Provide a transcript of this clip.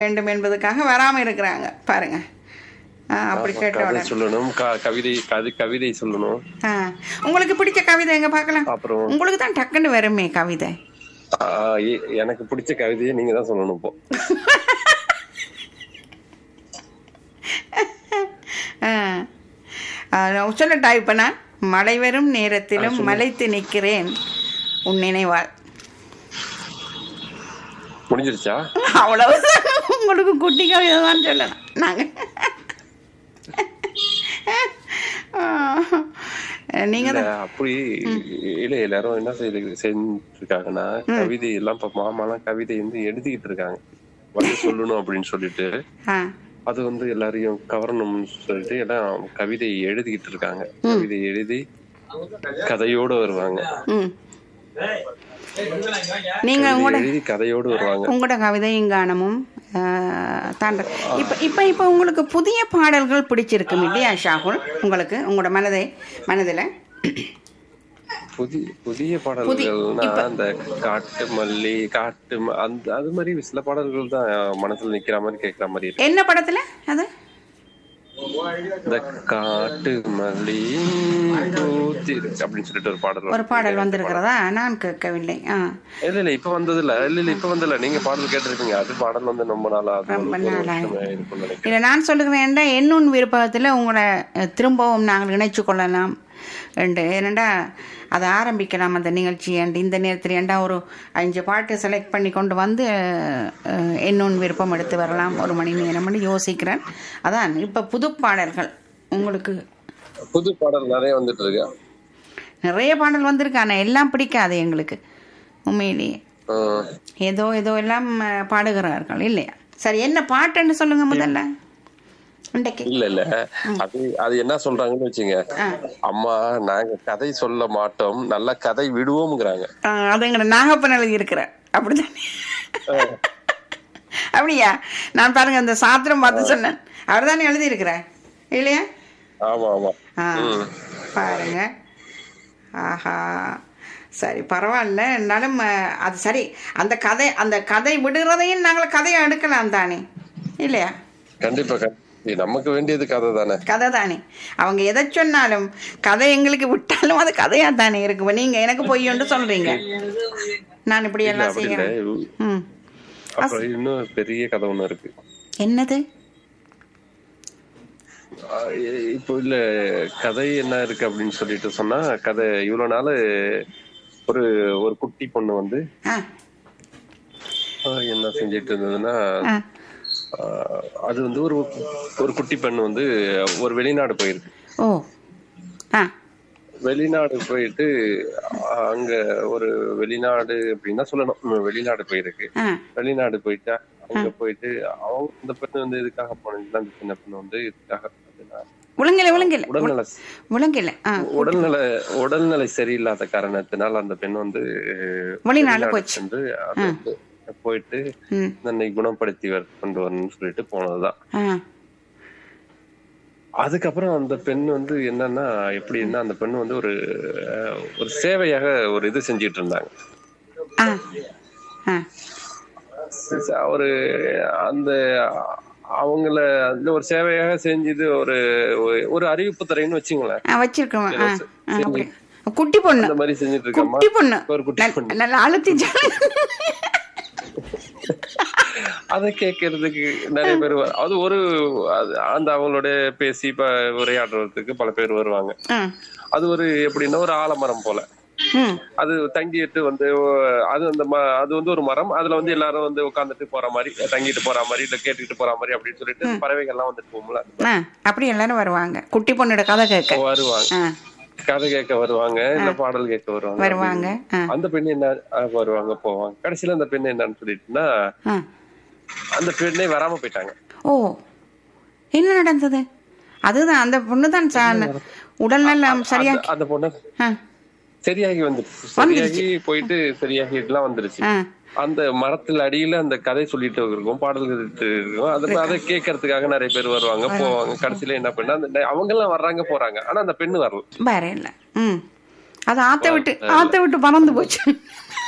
வேண்டும் என்பதுக்காக வராம இருக்கிறாங்க பாருங்க ஆ, அப்படி ஆமா, கேட்ட கதை உடனே சொல்லணும் க- கவிதை கவி- கவிதை சொல்லணும் ஆ, உங்களுக்கு பிடிச்ச கவிதை எங்க பார்க்கலாம் அப்புறம் உங்களுக்கு தான் டக்குன்னு வருமே கவிதை ஆ, எ- எனக்கு பிடிச்ச கவிதையை நீங்க தான் சொல்லணும் இப்போ ஆ. ஆ, நான் சொல்லட்டா இப்ப நான் மழை வரும் நேரத்திலும் மலைத்து நிற்கிறேன் உன் நினைவால் முடிஞ்சிருச்சா அவ்வளவுதான் உங்களுக்கு குட்டி கவிதை தான் சொல்லலாம் நாங்க ஆ. நீங்க இல்ல தான் அப்படி இல்ல எல்லாரும் என்ன செய்து செஞ்சிருக்காங்கன்னா கவிதை எல்லாம் இப்ப மாமா எல்லாம் கவிதை வந்து எழுதிக்கிட்டு இருக்காங்க வந்து சொல்லணும் அப்படின்னு சொல்லிட்டு ஆ அது வந்து எல்லாரையும் கவரணும்னு சொல்லிட்டு எல்லாம் கவிதை எழுதிக்கிட்டு இருக்காங்க கவிதை எழுதி கதையோட வருவாங்க ம் நீங்க கவிதை உங்களோட எழுதி கதையோடு வருவாங்க உங்களோட கவிதையும் கானமும் தாண்ட இப்போ இப்போ இப்போ உங்களுக்கு புதிய பாடல்கள் பிடிச்சிருக்கும் இல்லையா ஷாகுல் உங்களுக்கு உங்களோட மனதை மனதில் புதிய புதிய புதி- பாடல்கள்னா இப்ப- அந்த காட்டு மல்லி காட்டு ம- அந்த அது மாதிரி சில பாடல்கள் தான் மனசுல நிக்கிற மாதிரி கேட்கிற மாதிரி இருக்கு என்ன படத்தில் அது இந்த காட்டு மல்லி பூத்தி இருக்கு அப்படின்னு சொல்லிட்டு ஒரு பாடல் ஒரு வரும். பாடல் வந்திருக்கிறதா நான் கேட்கவில்லை ஆ இல்ல இல்ல இப்ப வந்தது இல்ல இல்ல இல்ல இப்ப வந்ததுல நீங்க பாடல் கேட்டிருக்கீங்க அது பாடல் வந்து ரொம்ப நாளா அது ரொம்ப ஒரு நாளா. வருஷமே இருக்கும்னு நினைக்கிறேன் இல்லை நான் சொல்லுகிறேன்டா என்னுன் விருப்பத்தில் உங்களை அஹ், திரும்பவும் நாங்கள் இணைச்சு கொள்ளலாம் ரெண்டு ஏனண்டா அதை ஆரம்பிக்கலாம் அந்த நிகழ்ச்சி அண்ட் இந்த நேரத்தில் ஏண்டா ஒரு அஞ்சு பாட்டு செலக்ட் பண்ணி கொண்டு வந்து அஹ், என்னுன் விருப்பம் எடுத்து வரலாம் ஒரு மணி நேரம் பண்ணி யோசிக்கிறேன் அதான் இப்போ புது பாடல்கள் உங்களுக்கு புது பாடல் நிறைய வந்துட்டு இருக்கு நிறைய பாடல் வந்திருக்கு ஆனால் எல்லாம் பிடிக்காது எங்களுக்கு உண்மையிலேயே ஆஹ் ஏதோ ஏதோ எல்லாம் அஹ், பாடுகிறார்கள் இல்லையா சரி என்ன பாட்டுன்னு சொல்லுங்க முதல்ல இன்றைக்கு இல்ல இல்ல அது அது என்ன சொல்றாங்கன்னு வச்சுங்க அம்மா நாங்க கதை சொல்ல மாட்டோம் நல்ல கதை விடுவோம்ங்கிறாங்க ஆ, அது எங்கட நாகப்பன் எழுதி இருக்கிற அப்படிதானே அப்படியா நான் பாருங்க அந்த சாத்திரம் பார்த்து சொன்னேன் அவர் தானே எழுதி இல்லையா ஆமா ஆமா ஆ பாருங்க ஆஹா சரி பரவாயில்ல இருந்தாலும் அஹ், அது சரி அந்த கதை அந்த கதை விடுறதையும் நாங்கள் கதையை எடுக்கலாம் தானே இல்லையா கண்டிப்பா கண்டிப்பா. நமக்கு வேண்டியது கதை தானே கதை தானே அவங்க எதை சொன்னாலும் கதை எங்களுக்கு விட்டாலும் அது கதையா தானே இருக்கும் நீங்க எனக்கு பொய்யொன்று சொல்றீங்க நான் இப்படி இல்ல எல்லாம் அப்படி இல்ல செய்யறேன் ம் அப்புறம் இன்னும் பெரிய கதை ஒண்ணு இருக்கு என்னது ஆஹ் இ- இப்போ இல்ல கதை என்ன இருக்கு அப்படின்னு சொல்லிட்டு சொன்னா கதை இவ்வளவு நாள் ஒரு ஒரு குட்டி பொண்ணு வந்து ஆ ஆஹ் என்ன செஞ்சிட்டு இருந்ததுன்னா ஆ ஆஹ் அது வந்து ஒரு ஒரு குட்டி பெண் வந்து ஒரு வெளிநாடு போயிருக்கு ஓ ஆ வெளிநாடு போயிட்டு ஆஹ் அங்க ஒரு வெளிநாடு அப்படின்னா சொல்லணும் உம் வெளிநாடு போயிருக்கு ஆ வெளிநாடு போயிட்டா அங்க போயிட்டு அவங்க இந்த பெண்ணு வந்து இதுக்காக போனதுன்னா அந்த சின்ன பெண்ணு வந்து இதுக்காக அதுனா விளங்கல விளங்கல உடல்நல விளங்கல ஆ உடல்நல உடல்நிலை சரியில்லாத காரணத்தினால் அந்த பெண் வந்து வெளிநாடு போச்சு சென்று அது வந்து போயிட்டு ம் தன்னை குணப்படுத்தி வர- கொண்டு வரணும்னு சொல்லிட்டு போனதுதான் ஆ அதுக்கப்புறம் அந்த பெண் வந்து என்னன்னா எப்படின்னா அந்த பெண் வந்து ஒரு அஹ், ஒரு சேவையாக ஒரு இது செஞ்சிட்டு இருந்தாங்க ஆ ஆ ச- ஒரு அந்த அவங்கள அந்த ஒரு சேவையாக செஞ்சது ஒரு ஒரு அறிவிப்பு துறைன்னு வச்சுங்களேன் ஆ வச்சிருக்கோம் ஆ ஆ அப்படி குட்டி பொண்ணு அந்த மாதிரி செஞ்சுட்டு இருக்கம்மா குட்டி பொண்ணு ஒரு குட்டி நல்ல- பொண்ணு நல்லா அழுத்தி அதை கேட்கறதுக்கு நிறைய பேர் வ- அது ஒரு அது- அந்த அவங்களோட பேசி ப உரையாடுறதுக்கு பல பேர் வருவாங்க ஆ அது ஒரு எப்படின்னா ஒரு ஆலமரம் போல ம் அது தங்கிட்டு வந்து ஓ- அது அந்த ம- அது வந்து ஒரு மரம் அதுல வந்து எல்லாரும் வந்து உட்காந்துட்டு போற மாதிரி தங்கிட்டு போற மாதிரி இல்ல கேட்டுக்கிட்டு போற மாதிரி அப்படின்னு சொல்லிட்டு பறவைகள் எல்லாம் வந்துட்டு போகும்ல ஆ அப்படி எல்லாரும் வருவாங்க குட்டி பொண்ணோட கதை கேட்க வருவாங்க ஆ கதை கேட்க வருவாங்க இல்ல பாடல் கேட்க வருவாங்க வருவாங்க ஆ அந்த பெண் என்ன ஆ, வருவாங்க போவாங்க கடைசியில அந்த பெண் என்னன்னு சொல்லிட்டுன்னா ஆ அந்த பெண்ணே வராம போயிட்டாங்க ஓ என்ன நடந்தது அதுதான் அந்த பொண்ணு தான் உடல்நலம் சரியா அந்த- அந்த பொண்ணு ஆ சரியாகி வந்துருச்சு சரியாகி போயிட்டு சரியாகி எல்லாம் வந்துருச்சு ஆ அந்த மரத்துல அடியில அந்த கதை சொல்லிட்டு இருக்கும் பாடல் சொல்லிட்டு இருக்கும் அதை அதை கேட்கறதுக்காக நிறைய பேர் வருவாங்க போவாங்க கடைசியில என்ன பண்ணா அந்த அவங்க எல்லாம் வர்றாங்க போறாங்க ஆனா அந்த பெண்ணு வரல வேற இல்லை ம் அது ஆத்த விட்டு ஆத்த விட்டு பறந்து போச்சு